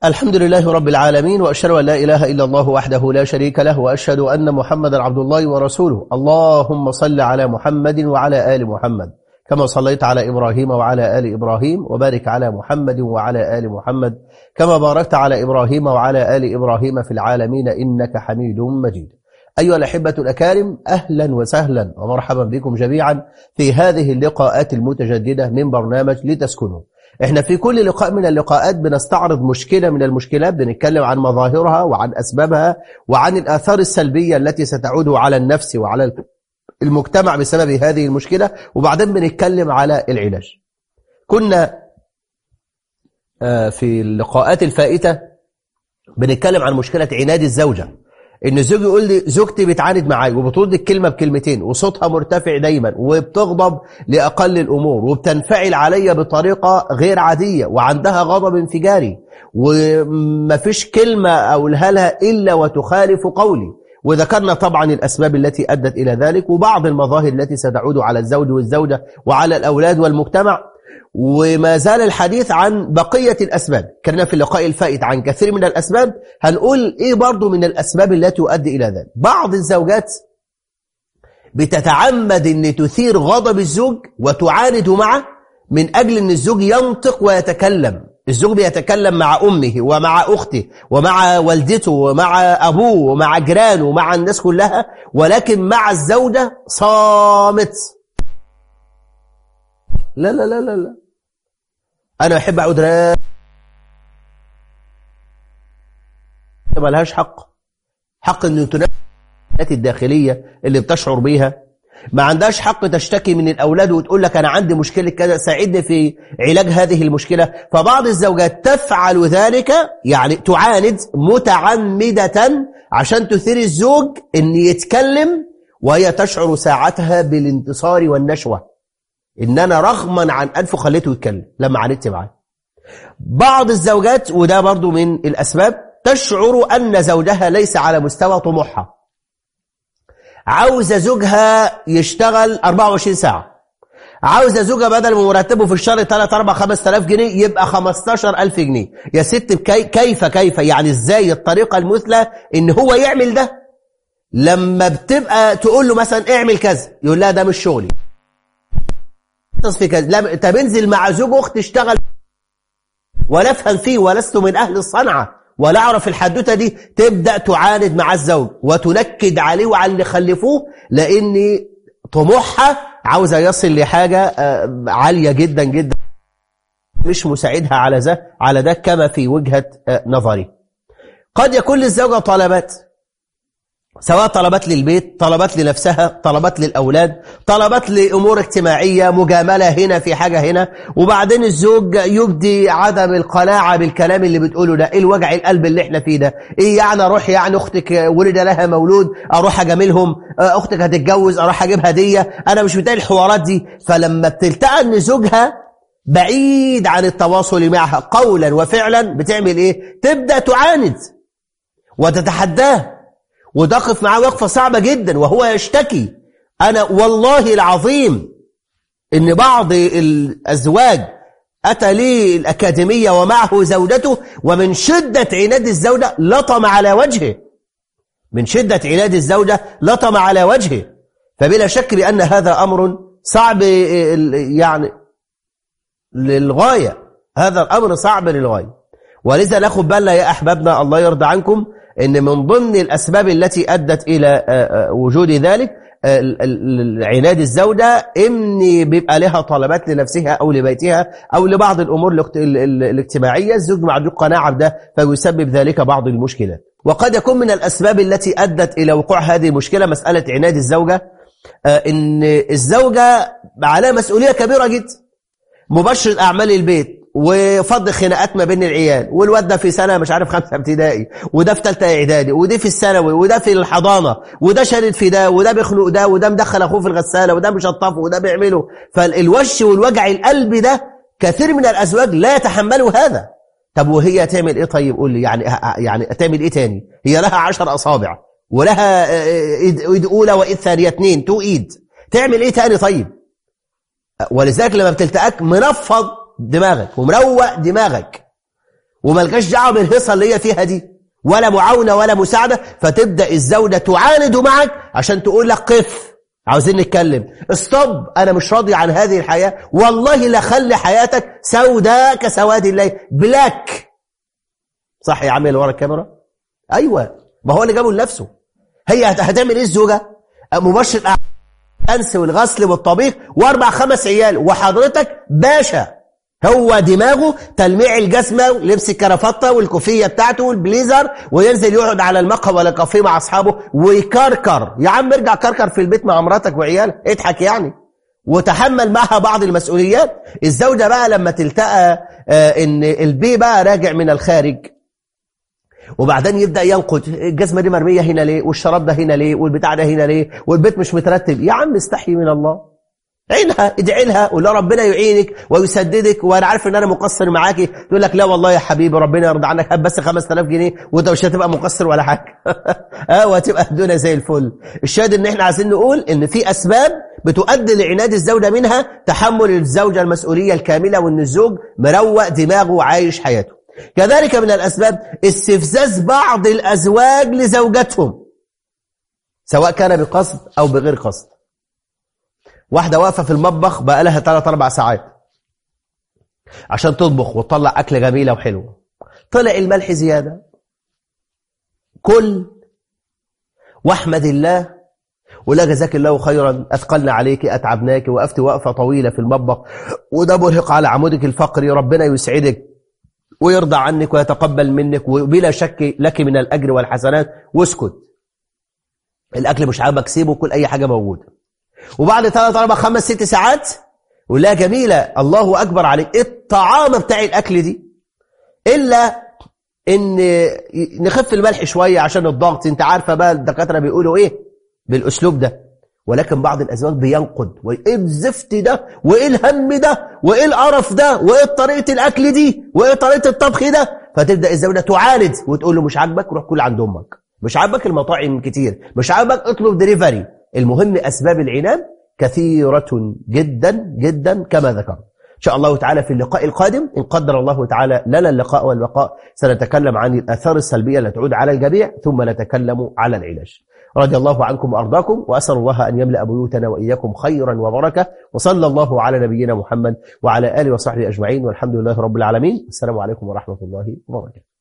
الحمد لله رب العالمين وأشهد أن لا إله إلا الله وحده لا شريك له وأشهد أن محمدا عبد الله ورسوله اللهم صل على محمد وعلى آل محمد كما صليت على إبراهيم وعلى آل إبراهيم وبارك على محمد وعلى آل محمد كما باركت على إبراهيم وعلى آل إبراهيم في العالمين إنك حميد مجيد أيها الأحبة الأكارم أهلا وسهلا ومرحبا بكم جميعا في هذه اللقاءات المتجددة من برنامج لتسكنوا احنا في كل لقاء من اللقاءات بنستعرض مشكلة من المشكلات بنتكلم عن مظاهرها وعن أسبابها وعن الآثار السلبية التي ستعود على النفس وعلى المجتمع بسبب هذه المشكلة وبعدين بنتكلم على العلاج كنا في اللقاءات الفائتة بنتكلم عن مشكلة عناد الزوجة ان الزوج يقول لي زوجتي بتعاند معايا وبترد الكلمه بكلمتين وصوتها مرتفع دايما وبتغضب لاقل الامور وبتنفعل عليا بطريقه غير عاديه وعندها غضب انفجاري ومفيش كلمه اقولها لها الا وتخالف قولي وذكرنا طبعا الأسباب التي أدت إلى ذلك وبعض المظاهر التي ستعود على الزوج والزوجة وعلى الأولاد والمجتمع وما زال الحديث عن بقية الأسباب كنا في اللقاء الفائت عن كثير من الأسباب هنقول إيه برضو من الأسباب التي تؤدي إلى ذلك بعض الزوجات بتتعمد أن تثير غضب الزوج وتعاند معه من أجل أن الزوج ينطق ويتكلم الزوج بيتكلم مع أمه ومع أخته ومع والدته ومع أبوه ومع جيرانه ومع الناس كلها ولكن مع الزوجة صامت لا لا لا لا لا أنا أحب أعود ما لهاش حق حق أن تنفذ الداخلية اللي بتشعر بيها ما عندهاش حق تشتكي من الأولاد وتقول لك أنا عندي مشكلة كذا ساعدني في علاج هذه المشكلة فبعض الزوجات تفعل ذلك يعني تعاند متعمدة عشان تثير الزوج أن يتكلم وهي تشعر ساعتها بالانتصار والنشوة إن أنا رغما عن أنفه خليته يتكلم لما عاندت معاه بعض الزوجات وده برضو من الأسباب تشعر أن زوجها ليس على مستوى طموحها عاوزة زوجها يشتغل 24 ساعة عاوزة زوجها بدل ما مرتبه في الشهر 3 4 5000 جنيه يبقى 15000 جنيه يا ست بكي كيف كيف يعني ازاي الطريقة المثلى ان هو يعمل ده لما بتبقى تقول له مثلا اعمل كذا يقول لها ده مش شغلي في كذا لا طب انزل مع زوج اخت اشتغل ولا افهم فيه ولست من اهل الصنعه ولا اعرف الحدوته دي تبدا تعاند مع الزوج وتنكد عليه وعلى اللي خلفوه لان طموحها عاوزه يصل لحاجه عاليه جدا جدا مش مساعدها على ده على ده كما في وجهه نظري قد يكون للزوجه طلبات سواء طلبات للبيت طلبات لنفسها طلبات للأولاد طلبات لأمور اجتماعية مجاملة هنا في حاجة هنا وبعدين الزوج يبدي عدم القناعة بالكلام اللي بتقوله ده ايه الوجع القلب اللي احنا فيه ده ايه يعني اروح يعني اختك ولد لها مولود اروح اجاملهم اختك هتتجوز اروح اجيب هدية انا مش بتاعي الحوارات دي فلما بتلتقى ان زوجها بعيد عن التواصل معها قولا وفعلا بتعمل ايه تبدأ تعاند وتتحداه وتقف معاه وقفة صعبة جدا وهو يشتكي أنا والله العظيم إن بعض الأزواج أتى لي الأكاديمية ومعه زوجته ومن شدة عناد الزوجة لطم على وجهه من شدة عناد الزوجة لطم على وجهه فبلا شك بأن هذا أمر صعب يعني للغاية هذا الأمر صعب للغاية ولذا ناخد بالنا يا أحبابنا الله يرضى عنكم ان من ضمن الاسباب التي ادت الى وجود ذلك عناد الزوجة ان بيبقى لها طلبات لنفسها او لبيتها او لبعض الامور الاجتماعية الزوج ما عنده قناعة بده فيسبب ذلك بعض المشكلات وقد يكون من الاسباب التي ادت الى وقوع هذه المشكلة مسألة عناد الزوجة ان الزوجة عليها مسؤولية كبيرة جدا مبشر اعمال البيت وفض خناقات ما بين العيال والواد ده في سنه مش عارف خمسه ابتدائي وده في ثالثه اعدادي ودي في الثانوي وده في الحضانه وده شارد في ده وده بيخنق ده وده مدخل اخوه في الغساله وده مشطفه وده بيعمله فالوش والوجع القلب ده كثير من الازواج لا يتحملوا هذا طب وهي تعمل ايه طيب قول لي يعني يعني تعمل ايه تاني هي لها عشر اصابع ولها ايد اولى وايد ثانيه اثنين تو ايد تعمل ايه تاني طيب ولذلك لما بتلتقاك منفض دماغك ومروق دماغك وملكاش دعوه بالهيصه اللي هي فيها دي ولا معاونه ولا مساعده فتبدا الزوجه تعاند معك عشان تقول لك قف عاوزين نتكلم استوب انا مش راضي عن هذه الحياه والله لا خلي حياتك سوداء كسواد الليل بلاك صح يا عم اللي ورا الكاميرا ايوه ما هو اللي جابه لنفسه هي هتعمل ايه الزوجه مباشر الانس والغسل والطبيخ واربع خمس عيال وحضرتك باشا هو دماغه تلميع الجزمة ولبس الكرافتة والكوفية بتاعته والبليزر وينزل يقعد على المقهى ولا كافيه مع أصحابه ويكركر يا عم ارجع كركر في البيت مع مراتك وعيالك اضحك يعني وتحمل معها بعض المسؤوليات الزوجة بقى لما تلتقى آه ان البي بقى راجع من الخارج وبعدين يبدأ ينقد الجزمة دي مرمية هنا ليه والشراب ده هنا ليه والبتاع ده هنا ليه والبيت مش مترتب يا عم استحي من الله عينها ادعي لها ولا ربنا يعينك ويسددك وانا عارف ان انا مقصر معاكي تقول لك لا والله يا حبيبي ربنا يرضى عنك هات بس 5000 جنيه وانت مش هتبقى مقصر ولا حاجه اه وهتبقى الدنيا زي الفل الشاهد ان احنا عايزين نقول ان في اسباب بتؤدي لعناد الزوجه منها تحمل الزوجه المسؤوليه الكامله وان الزوج مروق دماغه وعايش حياته كذلك من الاسباب استفزاز بعض الازواج لزوجتهم سواء كان بقصد او بغير قصد واحدة واقفة في المطبخ بقى لها 3 4 ساعات عشان تطبخ وتطلع أكلة جميلة وحلوة طلع الملح زيادة كل واحمد الله ولا جزاك الله خيرا أثقلنا عليك أتعبناك وقفت وقفة طويلة في المطبخ وده مرهق على عمودك الفقري ربنا يسعدك ويرضى عنك ويتقبل منك وبلا شك لك من الأجر والحسنات واسكت الأكل مش عاجبك سيبه كل أي حاجة موجودة وبعد ثلاث أربع خمس ست ساعات ولا جميلة الله أكبر عليك الطعام بتاع الأكل دي إلا إن نخف الملح شوية عشان الضغط أنت عارفة بقى الدكاترة بيقولوا إيه بالأسلوب ده ولكن بعض الأزواج بينقد وإيه الزفت ده وإيه الهم ده وإيه القرف ده وإيه طريقة الأكل دي وإيه طريقة الطبخ ده فتبدأ الزوجة تعاند وتقول له مش عاجبك روح كل عند أمك مش عاجبك المطاعم كتير مش عاجبك اطلب دليفري المهم أسباب العناد كثيرة جدا جدا كما ذكر إن شاء الله تعالى في اللقاء القادم إن قدر الله تعالى لنا اللقاء والبقاء سنتكلم عن الآثار السلبية التي تعود على الجميع ثم نتكلم على العلاج رضي الله عنكم وأرضاكم وأسأل الله أن يملأ بيوتنا وإياكم خيرا وبركة وصلى الله على نبينا محمد وعلى آله وصحبه أجمعين والحمد لله رب العالمين السلام عليكم ورحمة الله وبركاته